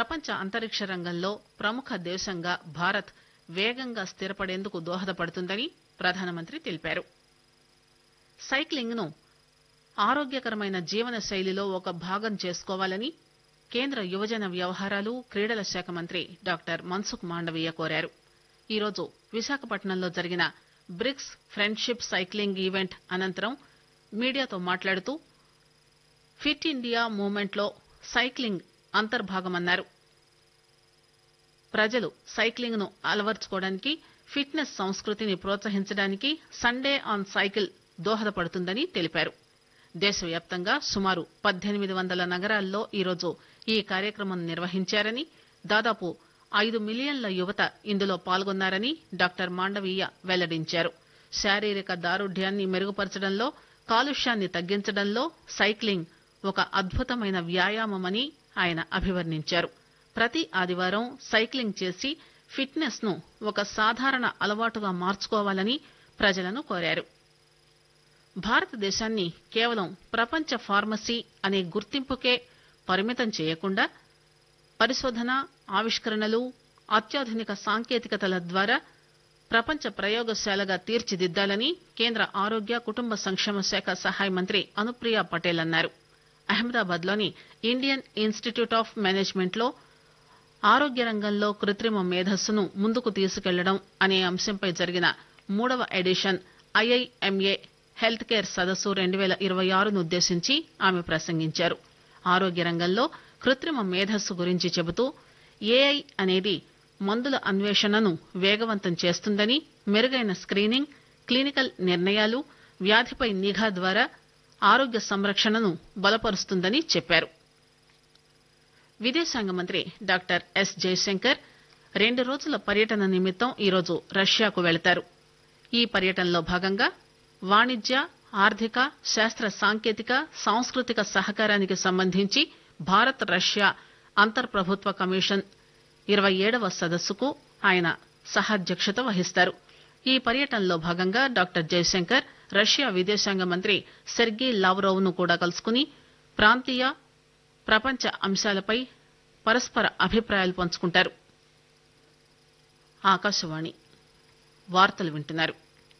ప్రపంచ అంతరిక్ష రంగంలో ప్రముఖ దేశంగా భారత్ వేగంగా స్థిరపడేందుకు దోహదపడుతుందని ప్రధానమంత్రి తెలిపారు సైక్లింగ్ ను ఆరోగ్యకరమైన జీవన శైలిలో ఒక భాగం చేసుకోవాలని కేంద్ర యువజన వ్యవహారాలు క్రీడల శాఖ మంత్రి డాక్టర్ మన్సుఖ్ మాండవీయ కోరారు ఈరోజు విశాఖపట్నంలో జరిగిన బ్రిక్స్ ఫ్రెండ్షిప్ సైక్లింగ్ ఈవెంట్ అనంతరం మీడియాతో మాట్లాడుతూ ఫిట్ ఇండియా మూవ్మెంట్ లో సైక్లింగ్ అంతర్భాగమన్నారు ప్రజలు సైక్లింగ్ ను అలవర్చుకోవడానికి ఫిట్నెస్ సంస్కృతిని ప్రోత్సహించడానికి సండే ఆన్ సైకిల్ దోహదపడుతుందని తెలిపారు దేశవ్యాప్తంగా సుమారు పద్దెనిమిది వందల నగరాల్లో ఈరోజు ఈ కార్యక్రమం నిర్వహించారని దాదాపు ఐదు మిలియన్ల యువత ఇందులో పాల్గొన్నారని డాక్టర్ మాండవీయ వెల్లడించారు శారీరక దారుఢ్యాన్ని మెరుగుపరచడంలో కాలుష్యాన్ని తగ్గించడంలో సైక్లింగ్ ఒక అద్భుతమైన వ్యాయామమని ఆయన అభివర్ణించారు ప్రతి ఆదివారం సైక్లింగ్ చేసి ఫిట్నెస్ ను ఒక సాధారణ అలవాటుగా మార్చుకోవాలని ప్రజలను కోరారు భారతదేశాన్ని కేవలం ప్రపంచ ఫార్మసీ అనే గుర్తింపుకే పరిమితం చేయకుండా పరిశోధన ఆవిష్కరణలు అత్యాధునిక సాంకేతికతల ద్వారా ప్రపంచ ప్రయోగశాలగా తీర్చిదిద్దాలని కేంద్ర ఆరోగ్య కుటుంబ సంక్షేమ శాఖ సహాయ మంత్రి అనుప్రియ పటేల్ అన్నారు అహ్మదాబాద్ లోని ఇండియన్ ఇన్స్టిట్యూట్ ఆఫ్ మేనేజ్మెంట్ లో ఆరోగ్య రంగంలో కృత్రిమ మేధస్సును ముందుకు తీసుకెళ్లడం అనే అంశంపై జరిగిన మూడవ ఎడిషన్ ఐఐఎంఏ హెల్త్ కేర్ సదస్సు రెండు పేల ఇరవై ఆరును ఉద్దేశించి ఆమె ప్రసంగించారు ఆరోగ్య రంగంలో కృత్రిమ మేధస్సు గురించి చెబుతూ ఏఐ అనేది మందుల అన్వేషణను వేగవంతం చేస్తుందని మెరుగైన స్క్రీనింగ్ క్లినికల్ నిర్ణయాలు వ్యాధిపై నిఘా ద్వారా ఆరోగ్య సంరక్షణను బలపరుస్తుందని చెప్పారు విదేశాంగ మంత్రి డాక్టర్ ఎస్ జయశంకర్ రెండు రోజుల పర్యటన నిమిత్తం ఈరోజు రష్యాకు వెళతారు ఈ పర్యటనలో భాగంగా వాణిజ్య ఆర్థిక శాస్త్ర సాంకేతిక సాంస్కృతిక సహకారానికి సంబంధించి భారత్ రష్యా అంతర్ ప్రభుత్వ కమిషన్ ఇరవై ఏడవ సదస్సుకు ఆయన సహాధ్యక్షత వహిస్తారు ఈ పర్యటనలో భాగంగా డాక్టర్ జయశంకర్ రష్యా విదేశాంగ మంత్రి సెర్గీ లావ్రోవ్ ను కూడా కలుసుకుని ప్రాంతీయ ప్రపంచ అంశాలపై పరస్పర అభిప్రాయాలు పంచుకుంటారు ఆకాశవాణి వార్తలు వింటున్నారు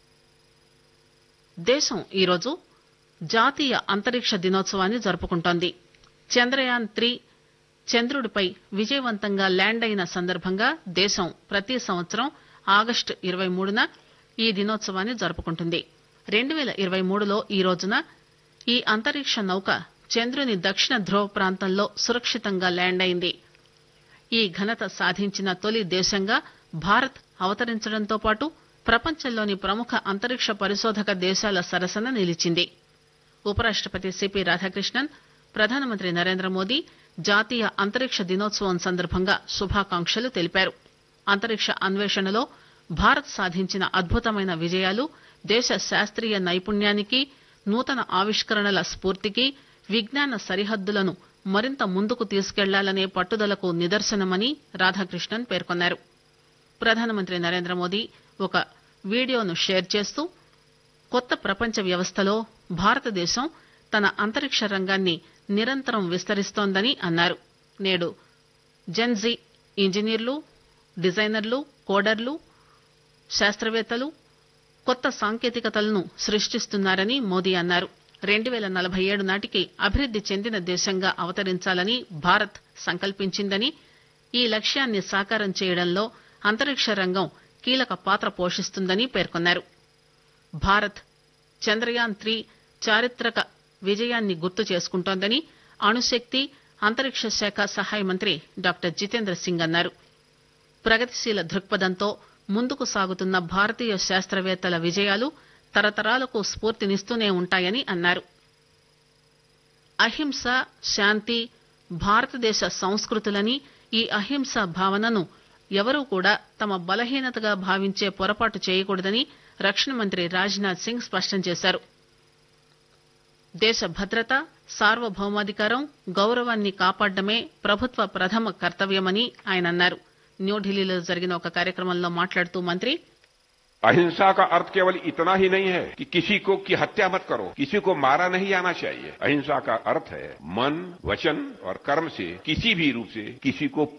దేశం ఈరోజు జాతీయ అంతరిక్ష దినోత్సవాన్ని జరుపుకుంటోంది చంద్రయాన్ త్రీ చంద్రుడిపై విజయవంతంగా ల్యాండ్ అయిన సందర్భంగా దేశం ప్రతి సంవత్సరం ఆగస్టు ఇరవై మూడున ఈ దినోత్సవాన్ని జరుపుకుంటుంది రెండు పేల ఇరవై మూడులో ఈ రోజున ఈ అంతరిక్ష నౌక చంద్రుని దక్షిణ ధ్రువ ప్రాంతంలో సురక్షితంగా ల్యాండ్ అయింది ఈ ఘనత సాధించిన తొలి దేశంగా భారత్ అవతరించడంతో పాటు ప్రపంచంలోని ప్రముఖ అంతరిక్ష పరిశోధక దేశాల సరసన నిలిచింది ఉపరాష్టపతి సిపి రాధాకృష్ణన్ ప్రధానమంత్రి నరేంద్ర మోదీ జాతీయ అంతరిక్ష దినోత్సవం సందర్భంగా శుభాకాంక్షలు తెలిపారు అంతరిక్ష అన్వేషణలో భారత్ సాధించిన అద్భుతమైన విజయాలు దేశ శాస్త్రీయ నైపుణ్యానికి నూతన ఆవిష్కరణల స్ఫూర్తికి విజ్ఞాన సరిహద్దులను మరింత ముందుకు తీసుకెళ్లాలనే పట్టుదలకు నిదర్శనమని రాధాకృష్ణన్ పేర్కొన్నారు ప్రధానమంత్రి నరేంద్ర మోదీ ఒక వీడియోను షేర్ చేస్తూ కొత్త ప్రపంచ వ్యవస్థలో భారతదేశం తన అంతరిక్ష రంగాన్ని నిరంతరం విస్తరిస్తోందని అన్నారు నేడు జెన్జీ ఇంజనీర్లు డిజైనర్లు కోడర్లు శాస్త్రవేత్తలు కొత్త సాంకేతికతలను సృష్టిస్తున్నారని మోదీ అన్నారు రెండు పేల నలభై ఏడు నాటికి అభివృద్ది చెందిన దేశంగా అవతరించాలని భారత్ సంకల్పించిందని ఈ లక్ష్యాన్ని సాకారం చేయడంలో అంతరిక్ష రంగం కీలక పాత్ర పోషిస్తుందని పేర్కొన్నారు భారత్ చంద్రయాన్ త్రీ చారిత్రక విజయాన్ని గుర్తు చేసుకుంటోందని అణుశక్తి అంతరిక్ష శాఖ సహాయ మంత్రి డాక్టర్ జితేంద్ర సింగ్ అన్నారు ప్రగతిశీల దృక్పథంతో ముందుకు సాగుతున్న భారతీయ శాస్త్రవేత్తల విజయాలు తరతరాలకు స్ఫూర్తినిస్తూనే ఉంటాయని అన్నారు అహింస శాంతి భారతదేశ సంస్కృతులని ఈ అహింస భావనను ఎవరూ కూడా తమ బలహీనతగా భావించే పొరపాటు చేయకూడదని రక్షణ మంత్రి రాజ్నాథ్ సింగ్ స్పష్టం చేశారు దేశ భద్రత సార్వభౌమాధికారం గౌరవాన్ని కాపాడడమే ప్రభుత్వ ప్రథమ కర్తవ్యమని ఆయన అన్నారు న్యూఢిల్లీలో జరిగిన ఒక కార్యక్రమంలో మాట్లాడుతూ మంత్రి अहिंसा का अर्थ केवल इतना ही नहीं है कि किसी को की हत्या मत करो किसी को मारा नहीं जाना चाहिए अहिंसा का अर्थ है मन वचन और कर्म से किसी भी रूप से किसी को